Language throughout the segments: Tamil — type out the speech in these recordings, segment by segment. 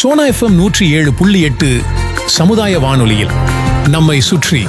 சோனா எஃப்எம் நூற்றி ஏழு புள்ளி எட்டு சமுதாய வானொலியில் நம்மை சுற்றி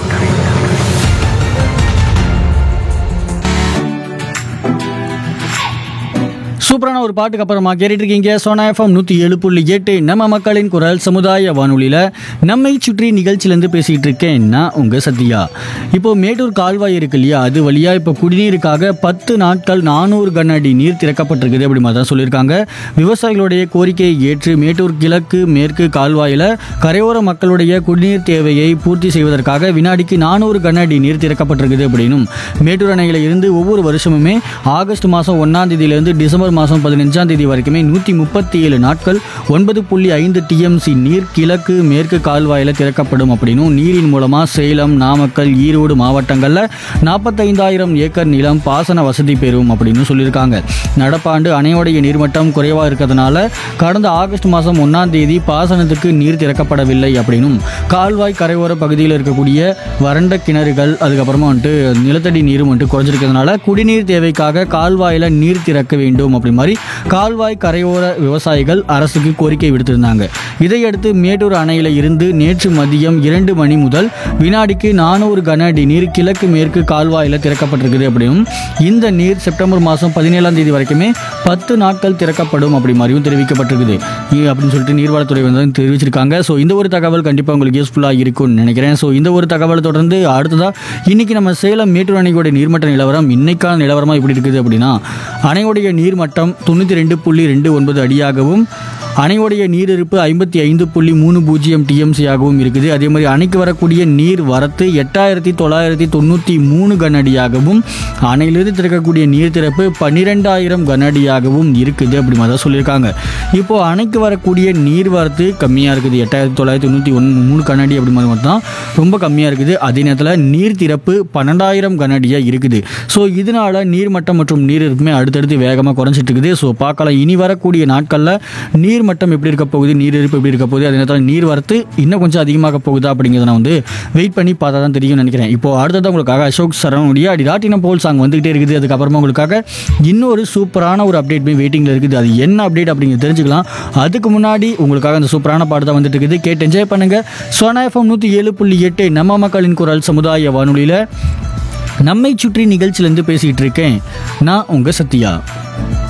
சூப்பரான ஒரு பாட்டுக்கு அப்புறமா கேட்டுட்டு இருக்கீங்க சோனா எஃப்எம் நூற்றி ஏழு புள்ளி எட்டு நம்ம மக்களின் குரல் சமுதாய வானொலியில் நம்மை சுற்றி நிகழ்ச்சியிலேருந்து பேசிகிட்டு இருக்கேன் நான் உங்கள் சத்யா இப்போ மேட்டூர் கால்வாய் இருக்கு இல்லையா அது வழியாக இப்போ குடிநீருக்காக பத்து நாட்கள் நானூறு கன அடி நீர் திறக்கப்பட்டிருக்குது அப்படி மாதிரி தான் சொல்லியிருக்காங்க விவசாயிகளுடைய கோரிக்கையை ஏற்று மேட்டூர் கிழக்கு மேற்கு கால்வாயில் கரையோர மக்களுடைய குடிநீர் தேவையை பூர்த்தி செய்வதற்காக வினாடிக்கு நானூறு கன அடி நீர் திறக்கப்பட்டிருக்குது அப்படின்னும் மேட்டூர் அணையில் இருந்து ஒவ்வொரு வருஷமுமே ஆகஸ்ட் மாதம் ஒன்றாம் தேதியிலிருந்து டிசம்பர் மாதம் பதினஞ்சாம் தேதி வரைக்குமே நூற்றி முப்பத்தி ஏழு நாட்கள் ஒன்பது புள்ளி ஐந்து டிஎம்சி நீர் கிழக்கு மேற்கு கால்வாயில் திறக்கப்படும் அப்படின்னும் நீரின் மூலமாக சேலம் நாமக்கல் ஈரோடு மாவட்டங்களில் நாற்பத்தைந்தாயிரம் ஏக்கர் நிலம் பாசன வசதி பெறும் அப்படின்னு சொல்லியிருக்காங்க நடப்பாண்டு அணையோடைய நீர்மட்டம் குறைவாக இருக்கிறதுனால கடந்த ஆகஸ்ட் மாதம் ஒன்றாம் தேதி பாசனத்துக்கு நீர் திறக்கப்படவில்லை அப்படின்னும் கால்வாய் கரையோர பகுதியில் இருக்கக்கூடிய வறண்ட கிணறுகள் அதுக்கப்புறமா வந்துட்டு நிலத்தடி நீரும் வந்துட்டு குறைஞ்சிருக்கிறதுனால குடிநீர் தேவைக்காக கால்வாயில் நீர் திறக்க வேண்டும் அப்படி மாதிரி கால்வாய் கரையோர விவசாயிகள் அரசுக்கு கோரிக்கை விடுத்திருந்தாங்க இதையடுத்து மேட்டூர் அணையில் இருந்து நேற்று மதியம் இரண்டு மணி முதல் வினாடிக்கு நானூறு கன அடி நீர் கிழக்கு மேற்கு கால்வாயில் திறக்கப்பட்டிருக்குது அப்படின்னும் இந்த நீர் செப்டம்பர் மாதம் பதினேழாம் தேதி வரைக்குமே பத்து நாட்கள் திறக்கப்படும் அப்படி மாதிரியும் தெரிவிக்கப்பட்டிருக்குது இ- அப்படின்னு சொல்லிட்டு நீர்வளத்துறை வந்து தெரிவிச்சிருக்காங்க ஸோ இந்த ஒரு தகவல் கண்டிப்பாக உங்களுக்கு யூஸ்ஃபுல்லாக இருக்கும்னு நினைக்கிறேன் ஸோ இந்த ஒரு தகவலை தொடர்ந்து அடுத்ததாக இன்னைக்கு நம்ம சேலம் மேட்டூர் அணையோட நீர்மட்ட நிலவரம் இன்னைக்கான நிலவரமாக எப்படி இருக்குது அப்படின்னா அணையோடைய நீர்மட்டம் தொண்ணூற்றி ரெண்டு புள்ளி ரெண்டு ஒன்பது அடியாகவும் அணையோடைய நீரிருப்பு ஐம்பத்தி ஐந்து புள்ளி மூணு பூஜ்ஜியம் டிஎம்சியாகவும் இருக்குது அதே மாதிரி அணைக்கு வரக்கூடிய நீர் வரத்து எட்டாயிரத்தி தொள்ளாயிரத்தி தொண்ணூற்றி மூணு கனஅடியாகவும் அணையிலிருந்து திறக்கக்கூடிய நீர் திறப்பு பன்னிரெண்டாயிரம் கனஅடியாகவும் இருக்குது அப்படி மாதிரி தான் சொல்லியிருக்காங்க இப்போ அணைக்கு வரக்கூடிய நீர் வரத்து கம்மியாக இருக்குது எட்டாயிரத்தி தொள்ளாயிரத்தி தொண்ணூற்றி ஒன் மூணு கனஅடி அப்படி மாதிரி மட்டும் தான் ரொம்ப கம்மியாக இருக்குது அதே நேரத்தில் நீர் திறப்பு பன்னெண்டாயிரம் கனஅடியாக இருக்குது ஸோ இதனால நீர்மட்டம் மற்றும் நீர் இருப்புமே அடுத்தடுத்து வேகமாக குறைஞ்சிட்டு இருக்குது ஸோ பார்க்கலாம் இனி வரக்கூடிய நாட்களில் நீர் மட்டம் எப்படி இருக்க போகுது நீர் இருப்பு எப்படி இருக்க போகுது அதே நேரத்தில் நீர் வரத்து இன்னும் கொஞ்சம் அதிகமாக போகுதா அப்படிங்கிறத நான் வந்து வெயிட் பண்ணி பார்த்தா தான் தெரியும்னு நினைக்கிறேன் இப்போ அடுத்தது உங்களுக்காக அசோக் சரவணுடைய அடி ராட்டினம் போல் சாங் வந்துகிட்டே இருக்குது அதுக்கப்புறமா உங்களுக்காக இன்னொரு சூப்பரான ஒரு அப்டேட் போய் வெயிட்டிங்கில் இருக்குது அது என்ன அப்டேட் அப்படிங்கிறது தெரிஞ்சுக்கலாம் அதுக்கு முன்னாடி உங்களுக்காக அந்த சூப்பரான பாட்டு தான் வந்துட்டு இருக்குது கேட்டு என்ஜாய் பண்ணுங்க சோனா எஃப்எம் நூற்றி ஏழு புள்ளி எட்டு நம்ம மக்களின் குரல் சமுதாய வானொலியில் நம்மை சுற்றி நிகழ்ச்சியிலேருந்து பேசிகிட்டு இருக்கேன் நான் உங்கள் சத்யா